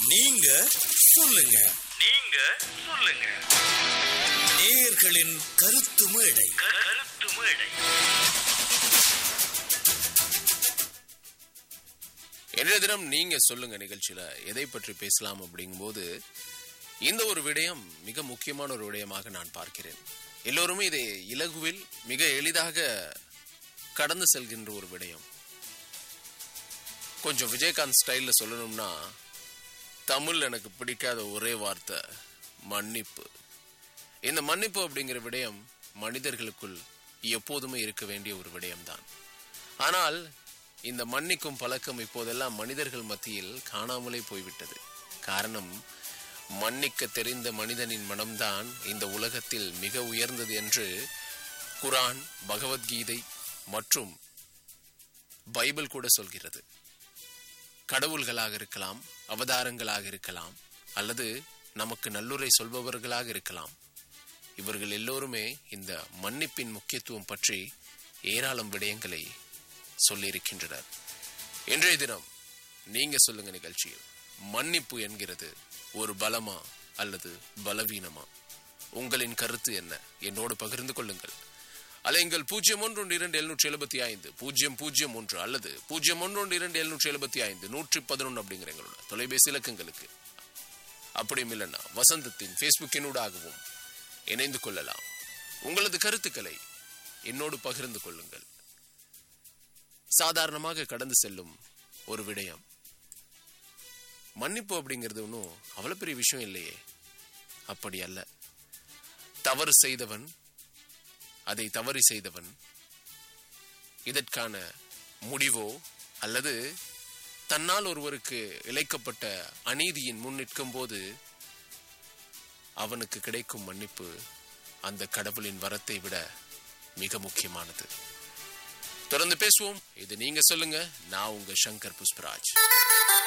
நீங்க சொல்லுங்க நீங்க சொல்லுங்க நேயர்களின் கருத்து மேடை க- கருத்து மேடை இன்றைய தினம் நீங்க சொல்லுங்க நிகழ்ச்சியில எதை பற்றி பேசலாம் அப்படிங்கும்போது இந்த ஒரு விடயம் மிக முக்கியமான ஒரு விடயமாக நான் பார்க்கிறேன் எல்லோருமே இதை இலகுவில் மிக எளிதாக கடந்து செல்கின்ற ஒரு விடயம் கொஞ்சம் விஜயகாந்த் ஸ்டைல்ல சொல்லணும்னா தமிழ் எனக்கு பிடிக்காத ஒரே வார்த்தை மன்னிப்பு இந்த மன்னிப்பு அப்படிங்கிற விடயம் மனிதர்களுக்குள் எப்போதுமே இருக்க வேண்டிய ஒரு விடயம்தான் ஆனால் இந்த மன்னிக்கும் பழக்கம் இப்போதெல்லாம் மனிதர்கள் மத்தியில் காணாமலே போய்விட்டது காரணம் மன்னிக்க தெரிந்த மனிதனின் மனம்தான் இந்த உலகத்தில் மிக உயர்ந்தது என்று குரான் பகவத்கீதை மற்றும் பைபிள் கூட சொல்கிறது கடவுள்களாக இருக்கலாம் அவதாரங்களாக இருக்கலாம் அல்லது நமக்கு நல்லுரை சொல்பவர்களாக இருக்கலாம் இவர்கள் எல்லோருமே இந்த மன்னிப்பின் முக்கியத்துவம் பற்றி ஏராளம் விடயங்களை சொல்லியிருக்கின்றனர் இன்றைய தினம் நீங்க சொல்லுங்க நிகழ்ச்சியில் மன்னிப்பு என்கிறது ஒரு பலமா அல்லது பலவீனமா உங்களின் கருத்து என்ன என்னோடு பகிர்ந்து கொள்ளுங்கள் அலைங்கள் பூஜ்ஜியம் ஒன்று ஒன்று இரண்டு எழுநூற்றி எழுபத்தி ஐந்து பூஜ்ஜியம் பூஜ்ஜியம் ஒன்று அல்லது பூஜ்ஜியம் ஒன்று ஒன்று இரண்டு எழுநூற்றி எழுபத்தி ஐந்து நூற்றி பதினொன்று அப்படிங்கிற எங்களோட தொலைபேசி இலக்கங்களுக்கு அப்படியும் இல்லைன்னா வசந்தத்தின் ஃபேஸ்புக்கினூடாகவும் இணைந்து கொள்ளலாம் உங்களது கருத்துக்களை என்னோடு பகிர்ந்து கொள்ளுங்கள் சாதாரணமாக கடந்து செல்லும் ஒரு விடயம் மன்னிப்பு அப்படிங்கிறது ஒன்றும் அவ்வளவு பெரிய விஷயம் இல்லையே அப்படி அல்ல தவறு செய்தவன் அதை தவறி செய்தவன் இதற்கான முடிவோ அல்லது தன்னால் ஒருவருக்கு இழைக்கப்பட்ட அநீதியின் முன் நிற்கும் போது அவனுக்கு கிடைக்கும் மன்னிப்பு அந்த கடவுளின் வரத்தை விட மிக முக்கியமானது தொடர்ந்து பேசுவோம் இது நீங்க சொல்லுங்க நான் உங்க சங்கர் புஷ்பராஜ்